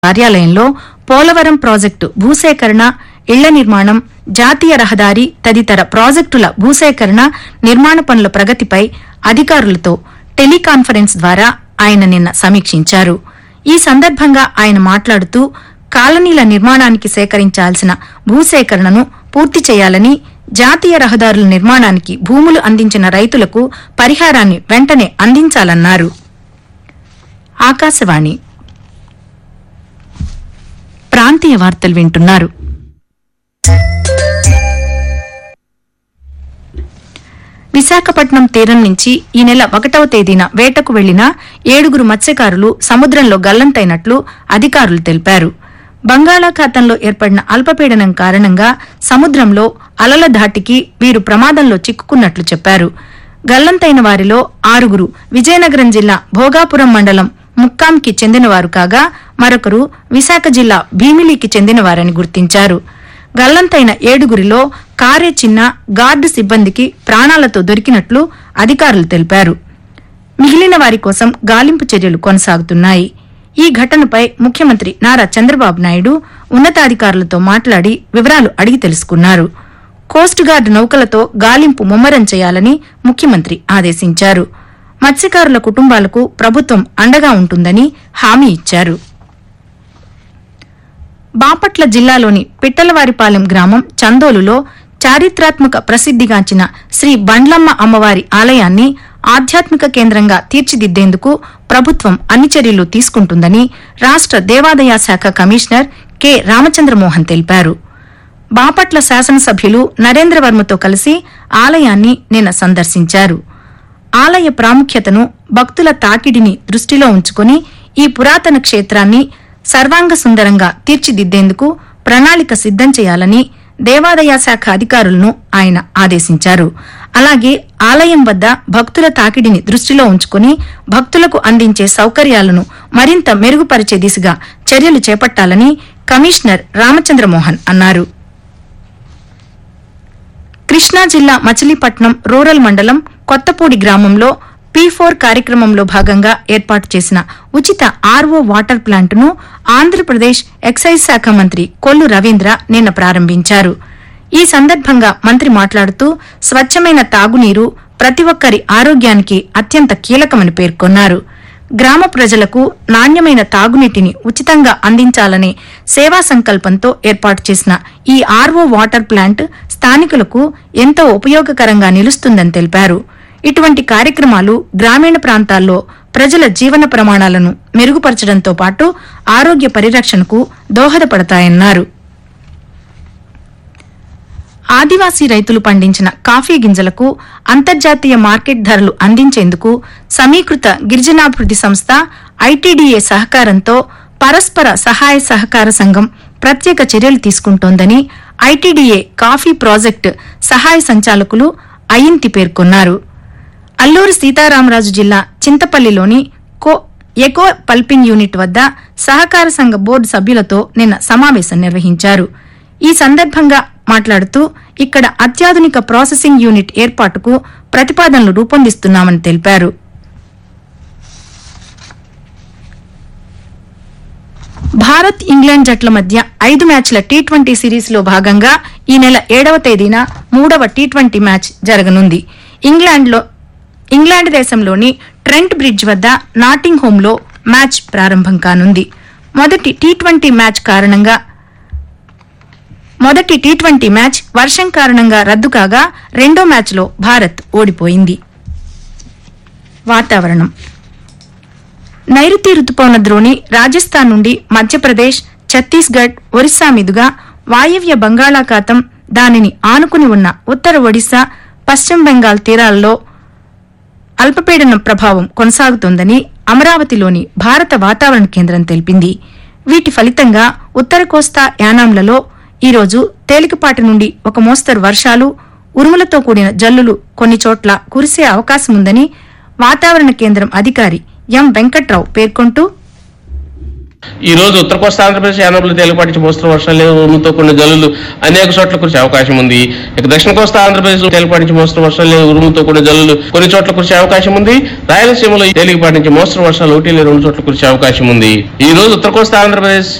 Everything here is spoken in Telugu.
కార్యాలయంలో పోలవరం ప్రాజెక్టు భూసేకరణ ఇళ్ల నిర్మాణం జాతీయ రహదారి తదితర ప్రాజెక్టుల భూసేకరణ నిర్మాణ పనుల ప్రగతిపై అధికారులతో టెలికాన్ఫరెన్స్ ద్వారా ఆయన నిన్న సమీక్షించారు ఈ సందర్భంగా ఆయన మాట్లాడుతూ కాలనీల నిర్మాణానికి సేకరించాల్సిన భూసేకరణను పూర్తి చేయాలని జాతీయ రహదారుల నిర్మాణానికి భూములు అందించిన రైతులకు పరిహారాన్ని వెంటనే అందించాలన్నారు ఆకాశవాణి ప్రాంతీయ వార్తలు వింటున్నారు విశాఖపట్నం తీరం నుంచి ఈ నెల ఒకటవ తేదీన వేటకు వెళ్లిన ఏడుగురు మత్స్యకారులు సముద్రంలో గల్లంతైనట్లు అధికారులు తెలిపారు బంగాళాఖాతంలో ఏర్పడిన అల్పపీడనం కారణంగా సముద్రంలో అలల ధాటికి వీరు ప్రమాదంలో చిక్కుకున్నట్లు చెప్పారు గల్లంతైన వారిలో ఆరుగురు విజయనగరం జిల్లా భోగాపురం మండలం ముక్కాంకి చెందినవారు కాగా మరొకరు విశాఖ జిల్లా భీమిలికి చెందినవారని గుర్తించారు గల్లంతైన ఏడుగురిలో కారే చిన్న గార్డు సిబ్బందికి ప్రాణాలతో దొరికినట్లు అధికారులు తెలిపారు మిగిలిన వారి కోసం గాలింపు చర్యలు కొనసాగుతున్నాయి ఈ ఘటనపై ముఖ్యమంత్రి నారా చంద్రబాబు నాయుడు ఉన్నతాధికారులతో మాట్లాడి వివరాలు అడిగి తెలుసుకున్నారు కోస్ట్ గార్డ్ నౌకలతో గాలింపు ముమ్మరం చేయాలని ముఖ్యమంత్రి ఆదేశించారు మత్స్యకారుల కుటుంబాలకు ప్రభుత్వం అండగా ఉంటుందని హామీ ఇచ్చారు బాపట్ల జిల్లాలోని పిట్టలవారిపాలెం గ్రామం చందోలులో చారిత్రాత్మక ప్రసిద్దిగాంచిన శ్రీ బండ్లమ్మ అమ్మవారి ఆలయాన్ని ఆధ్యాత్మిక కేంద్రంగా తీర్చిదిద్దేందుకు ప్రభుత్వం అన్ని చర్యలు తీసుకుంటుందని రాష్ట దేవాదాయ శాఖ కమిషనర్ కె రామచంద్రమోహన్ తెలిపారు బాపట్ల శాసనసభ్యులు నరేంద్రవర్మతో కలిసి ఆలయాన్ని నిన్న సందర్శించారు ఆలయ ప్రాముఖ్యతను భక్తుల తాకిడిని దృష్టిలో ఉంచుకుని ఈ పురాతన క్షేత్రాన్ని సర్వాంగ సుందరంగా తీర్చిదిద్దేందుకు ప్రణాళిక సిద్దం చేయాలని దేవాదాయ శాఖ అధికారులను ఆయన ఆదేశించారు అలాగే ఆలయం వద్ద భక్తుల తాకిడిని దృష్టిలో ఉంచుకుని భక్తులకు అందించే సౌకర్యాలను మరింత మెరుగుపరిచే దిశగా చర్యలు చేపట్టాలని కమిషనర్ రామచంద్రమోహన్ అన్నారు కృష్ణా జిల్లా మచిలీపట్నం రూరల్ మండలం కొత్తపూడి గ్రామంలో పీ ఫోర్ కార్యక్రమంలో భాగంగా ఏర్పాటు చేసిన ఉచిత ఆర్ఓ వాటర్ ప్లాంటును ఆంధ్రప్రదేశ్ ఎక్సైజ్ శాఖ మంత్రి కొల్లు రవీంద్ర నిన్న ప్రారంభించారు ఈ సందర్భంగా మంత్రి మాట్లాడుతూ స్వచ్ఛమైన తాగునీరు ప్రతి ఒక్కరి ఆరోగ్యానికి అత్యంత కీలకమని పేర్కొన్నారు గ్రామ ప్రజలకు నాణ్యమైన తాగునీటిని ఉచితంగా అందించాలనే సేవా సంకల్పంతో ఏర్పాటు చేసిన ఈ ఆర్ఓ వాటర్ ప్లాంట్ స్థానికులకు ఎంతో ఉపయోగకరంగా నిలుస్తుందని తెలిపారు ఇటువంటి కార్యక్రమాలు గ్రామీణ ప్రాంతాల్లో ప్రజల జీవన ప్రమాణాలను మెరుగుపరచడంతో పాటు ఆరోగ్య పరిరక్షణకు దోహదపడతాయన్నారు ఆదివాసీ రైతులు పండించిన కాఫీ గింజలకు అంతర్జాతీయ మార్కెట్ ధరలు అందించేందుకు సమీకృత గిరిజనాభివృద్ది సంస్థ ఐటీడీఏ సహకారంతో పరస్పర సహాయ సహకార సంఘం ప్రత్యేక చర్యలు తీసుకుంటోందని ఐటీడీఏ కాఫీ ప్రాజెక్టు సహాయ సంచాలకులు అయింతి పేర్కొన్నారు అల్లూరు సీతారామరాజు జిల్లా చింతపల్లిలోని కో ఎకో పల్పింగ్ యూనిట్ వద్ద సహకార సంఘ బోర్డు సభ్యులతో నిన్న సమావేశం నిర్వహించారు ఈ సందర్భంగా మాట్లాడుతూ ఇక్కడ అత్యాధునిక ప్రాసెసింగ్ యూనిట్ ఏర్పాటుకు ప్రతిపాదనలు రూపొందిస్తున్నామని తెలిపారు భారత్ ఇంగ్లాండ్ జట్ల మధ్య ఐదు మ్యాచ్ల టీ ట్వంటీ సిరీస్లో భాగంగా ఈ నెల ఏడవ తేదీన మూడవ టీ ట్వంటీ మ్యాచ్ జరగనుంది ఇంగ్లాండ్లో ఇంగ్లాండ్ దేశంలోని ట్రెంట్ బ్రిడ్జ్ వద్ద నాటింగ్ హోంలో మ్యాచ్ ప్రారంభం కానుంది మొదటి టీ ట్వంటీ మ్యాచ్ కారణంగా మొదటి టీ ట్వంటీ మ్యాచ్ వర్షం కారణంగా రద్దు కాగా రెండో మ్యాచ్లో భారత్ ఓడిపోయింది వాతావరణం నైరుతి రుతుపవన ద్రోణి రాజస్థాన్ నుండి మధ్యప్రదేశ్ ఛత్తీస్గఢ్ ఒరిస్సా మీదుగా వాయవ్య బంగాళాఖాతం దానిని ఆనుకుని ఉన్న ఉత్తర ఒడిశా పశ్చిమ బెంగాల్ తీరాల్లో అల్పపీడనం ప్రభావం కొనసాగుతోందని అమరావతిలోని భారత వాతావరణ కేంద్రం తెలిపింది వీటి ఫలితంగా ఉత్తర కోస్తా యానాంలలో ఈరోజు తేలికపాటి నుండి ఒక మోస్తరు వర్షాలు ఉరుములతో కూడిన జల్లులు కొన్ని చోట్ల కురిసే అవకాశం ఉందని వాతావరణ కేంద్రం అధికారి ఎం వెంకట్రావు పేర్కొంటూ ఈ రోజు ఉత్తర కోస్తా ఆంధ్రప్రదేశ్ యానబులు తేలిపాటి నుంచి మోస్తరు వర్షాలు ఉరుముతో కొన్ని జల్లులు అనేక చోట్ల కురిసే అవకాశం ఉంది ఇక దక్షిణ కోస్తా ఆంధ్రప్రదేశ్ తేలిపాటి నుంచి మోస్తరు వర్షాలు ఉరుముతో కొన్ని జల్లులు కొన్ని చోట్ల కురిసే అవకాశం ఉంది రాయలసీమలో తేలికపాటి నుంచి మోస్తరు వర్షాలు ఒకటి లేదా రెండు చోట్ల కురిసే అవకాశం ఉంది ఈ రోజు ఉత్తర కోస్తా ఆంధ్రప్రదేశ్